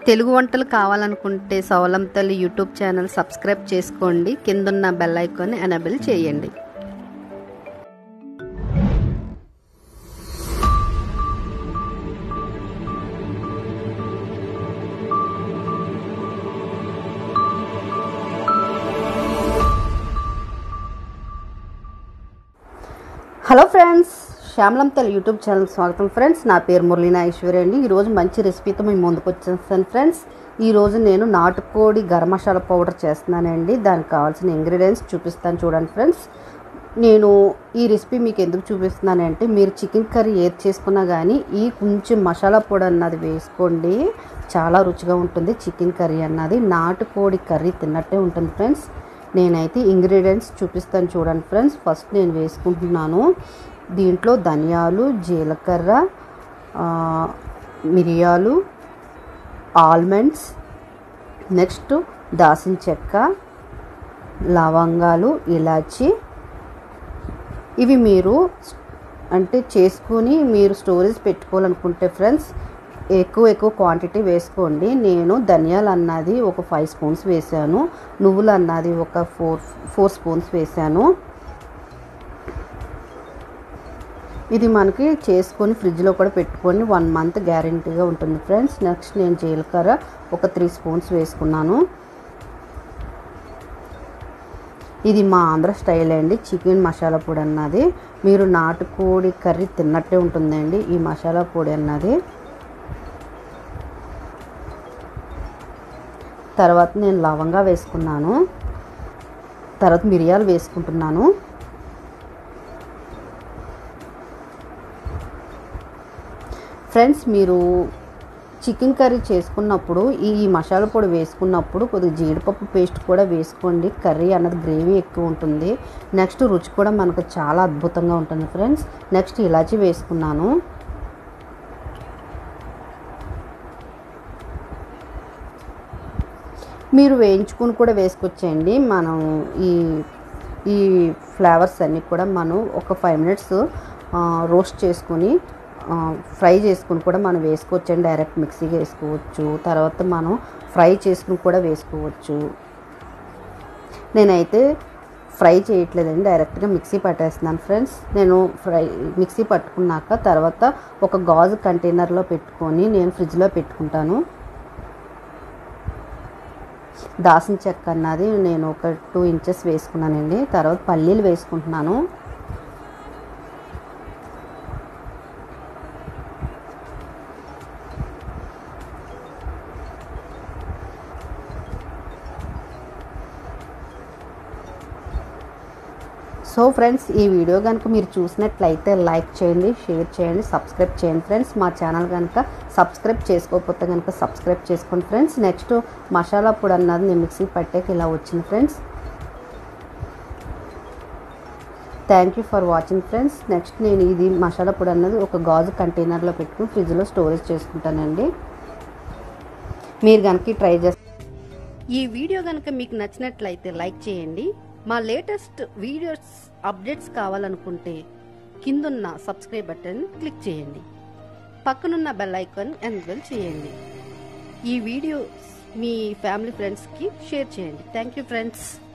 తెలుగు వంటలు కావాలనుకుంటే సవలం తల్లి యూట్యూబ్ ఛానల్ సబ్స్క్రైబ్ చేసుకోండి కిందున్న బెల్ ఐకాన్ ఎనబుల్ చేయండి hello friends Shyamalam Talli YouTube channel స్వాగతం ఫ్రెండ్స్ నా పేరు మురళీనా ఐశ్వర్య అండి ఈరోజు మంచి రెసిపీతో మేము ముందుకు వచ్చేస్తాను ఫ్రెండ్స్ ఈరోజు నేను నాటుకోడి గరం మసాలా పౌడర్ చేస్తున్నానండి దానికి కావాల్సిన ఇంగ్రీడియంట్స్ చూపిస్తాను చూడండి ఫ్రెండ్స్ నేను ఈ రెసిపీ మీకు ఎందుకు చూపిస్తున్నానంటే మీరు చికెన్ కర్రీ ఏది చేసుకున్నా కానీ ఈ కొంచెం మసాలా పొడి అన్నది వేసుకోండి చాలా రుచిగా ఉంటుంది చికెన్ కర్రీ అన్నది నాటుకోడి కర్రీ తిన్నట్టే ఉంటుంది ఫ్రెండ్స్ నేనైతే ఇంగ్రీడియంట్స్ చూపిస్తాను చూడండి ఫ్రెండ్స్ ఫస్ట్ నేను వేసుకుంటున్నాను దీంట్లో ధనియాలు జీలకర్ర ఆ, మిరియాలు ఆల్మండ్స్ నెక్స్ట్ దాసిన చెక్క లవంగాలు ఇలాచి ఇవి మీరు అంటే చేసుకుని మీరు స్టోరేజ్ పెట్టుకోవాలనుకుంటే ఫ్రెండ్స్ ఎక్కువ ఎక్కువ క్వాంటిటీ వేసుకోండి నేను ధనియాలు అన్నది ఒక ఫైవ్ స్పూన్స్ వేసాను నువ్వులు అన్నది ఒక ఫోర్ ఫోర్ స్పూన్స్ వేసాను ఇది మనకి చేసుకొని ఫ్రిడ్జ్లో కూడా పెట్టుకొని వన్ మంత్ గ్యారంటీగా ఉంటుంది ఫ్రెండ్స్ నెక్స్ట్ నేను జీలకర్ర ఒక త్రీ స్పూన్స్ వేసుకున్నాను ఇది మా ఆంధ్ర స్టైల్ అండి చికెన్ మసాలా పొడి అన్నది మీరు నాటుకోడి కర్రీ తిన్నట్టే ఉంటుందండి ఈ మసాలా పొడి అన్నది తర్వాత నేను లవంగా వేసుకున్నాను తర్వాత మిరియాలు వేసుకుంటున్నాను ఫ్రెండ్స్ మీరు చికెన్ కర్రీ చేసుకున్నప్పుడు ఈ మసాలా పొడి వేసుకున్నప్పుడు కొద్దిగా జీడిపప్పు పేస్ట్ కూడా వేసుకోండి కర్రీ అన్నది గ్రేవీ ఎక్కువ ఉంటుంది నెక్స్ట్ రుచి కూడా మనకు చాలా అద్భుతంగా ఉంటుంది ఫ్రెండ్స్ నెక్స్ట్ ఇలాచి వేసుకున్నాను మీరు వేయించుకుని కూడా వేసుకొచ్చేయండి మనం ఈ ఈ ఫ్లేవర్స్ అన్నీ కూడా మనం ఒక ఫైవ్ మినిట్స్ రోస్ట్ చేసుకొని ఫ్రై చేసుకుని కూడా మనం వేసుకోవచ్చండి డైరెక్ట్ మిక్సీకి వేసుకోవచ్చు తర్వాత మనం ఫ్రై చేసుకుని కూడా వేసుకోవచ్చు నేనైతే ఫ్రై చేయట్లేదండి డైరెక్ట్గా మిక్సీ పట్టేస్తున్నాను ఫ్రెండ్స్ నేను ఫ్రై మిక్సీ పట్టుకున్నాక తర్వాత ఒక గాజు కంటైనర్లో పెట్టుకొని నేను ఫ్రిడ్జ్లో పెట్టుకుంటాను దాసిన చెక్క అన్నది నేను ఒక టూ ఇంచెస్ వేసుకున్నానండి తర్వాత పల్లీలు వేసుకుంటున్నాను సో ఫ్రెండ్స్ ఈ వీడియో కనుక మీరు చూసినట్లయితే లైక్ చేయండి షేర్ చేయండి సబ్స్క్రైబ్ చేయండి ఫ్రెండ్స్ మా ఛానల్ కనుక సబ్స్క్రైబ్ చేసుకోకపోతే కనుక సబ్స్క్రైబ్ చేసుకోండి ఫ్రెండ్స్ నెక్స్ట్ మసాలా పొడి అన్నది నేను మిక్సీ పట్టాక ఇలా వచ్చింది friends thank you for watching friends next నేను ఇది మసాలా పొడి అన్నది ఒక గాజు కంటైనర్లో పెట్టుకుని ఫ్రిడ్జ్లో స్టోరేజ్ చేసుకుంటానండి మీరు కనుక ట్రై చేస్తే ఈ వీడియో కనుక మీకు నచ్చినట్లయితే లైక్ చేయండి మా లేటెస్ట్ వీడియోస్ అప్డేట్స్ కావాలనుకుంటే కిందున్న సబ్స్క్రైబ్ బటన్ క్లిక్ చేయండి పక్కనున్న బెల్ ఐకాన్ ఎన్బెల్ చేయండి ఈ వీడియో మీ ఫ్యామిలీ ఫ్రెండ్స్కి షేర్ చేయండి థ్యాంక్ యూ ఫ్రెండ్స్